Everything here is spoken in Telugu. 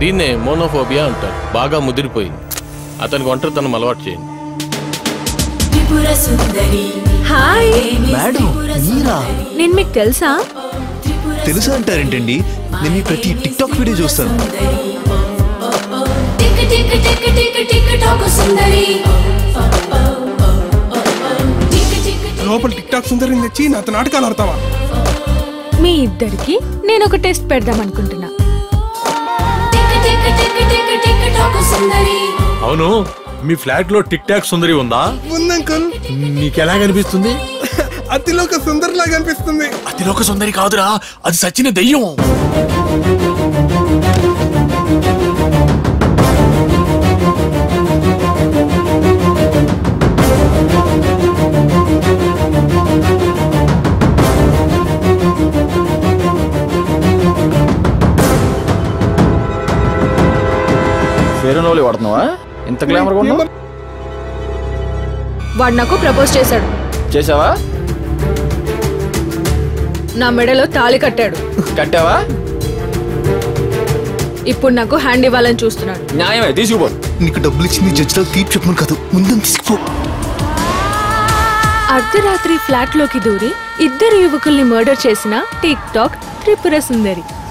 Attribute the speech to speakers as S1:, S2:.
S1: దీన్నే మోనోఫోబియా అంటారు బాగా ముదిరిపోయింది అతనికి ఒంటరితనం అలవాటు చేయండి
S2: త్రిపుర సుందరి
S3: హాయ్
S4: మేడం మీరా
S3: నేను మీకు తెలుసా
S4: తెలుసా అంటారేంటండి నేను మీ ప్రతి టిక్ టాక్ వీడియో చూస్తాను
S2: tik tik tik tik TikTok Sundari tik tik
S5: లోపల టిక్ టాక్ సుందరిని తెచ్చి నాతో నాటకాలు ఆడతావా
S3: మీ ఇద్దరికి నేను ఒక టెస్ట్ పెడదాం అనుకుంటున్నా
S2: tik tik tik tik TikTok Sundari
S6: అవును మీ ఫ్లాట్ లో టిక్ టాక్ సుందరి ఉందా
S5: ఉందంకుల్
S6: నీకెలా కనిపిస్తుంది
S5: అతిలోక సుందరిలాగా అనిపిస్తుంది
S6: అతిలోక సుందరి కాదురా అది సచిన దెయ్యం
S7: ఫేర్ అండ్ లవ్లీ వాడుతున్నావా ఇంత గ్లామర్ ఉన్నావు
S3: వాడు నాకు ప్రపోజ్ చేశాడు
S7: చేసావా
S3: నా మెడలో తాళి కట్టాడు
S7: కట్టావా
S3: ఇప్పుడు నాకు హ్యాండ్ ఇవ్వాలని చూస్తున్నాడు
S7: న్యాయమే తీసుకుపో
S4: నీకు డబ్బులు ఇచ్చింది జడ్జిలో తీర్పు చెప్పమని కాదు ముందు తీసుకుపో
S3: అర్ధరాత్రి ఫ్లాట్ లోకి దూరి ఇద్దరు యువకుల్ని మర్డర్ చేసిన టిక్ టాక్ త్రిపుర సుందరి